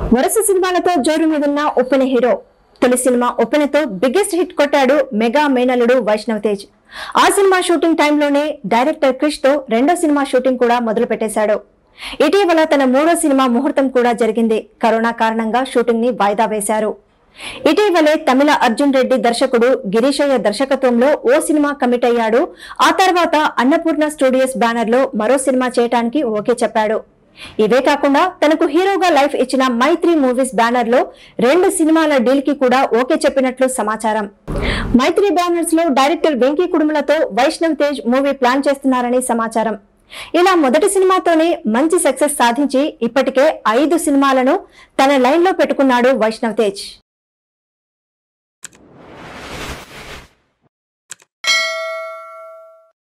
వరుస సినిమాలతో జోరు మీదున్న ఉప్పెన హీరో తొలి సినిమా ఉప్పెనతో బిగ్గెస్ట్ హిట్ కొట్టాడు మెగా మేనలుడు వైష్ణవ్ తేజ్ ఆ సినిమా షూటింగ్ టైంలోనే డైరెక్టర్ క్రిష్ తో రెండో సినిమా షూటింగ్ కూడా మొదలు పెట్టేశాడు ఇటీవల తన మూడో సినిమా ముహూర్తం కూడా జరిగింది కరోనా కారణంగా షూటింగ్ ని వాయిదా వేశారు ఇటీవలే తమిళ అర్జున్ రెడ్డి దర్శకుడు గిరీశయ్య దర్శకత్వంలో ఓ సినిమా కమిట్ అయ్యాడు ఆ తర్వాత అన్నపూర్ణ స్టూడియోస్ బ్యానర్ లో మరో సినిమా చేయటానికి ఓకే చెప్పాడు ఇవే కాకుండా తనకు హీరోగా లైఫ్ ఇచ్చిన మైత్రి మూవీస్ బ్యానర్ లో రెండు సినిమాల డీల్ కి కూడా ఓకే చెప్పినట్లు సమాచారం మైత్రి బ్యానర్స్ లో డైరెక్టర్ వెంకీ కుడుములతో వైష్ణవ్ తేజ్ మూవీ ప్లాన్ చేస్తున్నారని సమాచారం ఇలా మొదటి సినిమాతోనే మంచి సక్సెస్ సాధించి ఇప్పటికే ఐదు సినిమాలను తన లైన్ లో పెట్టుకున్నాడు వైష్ణవ్ తేజ్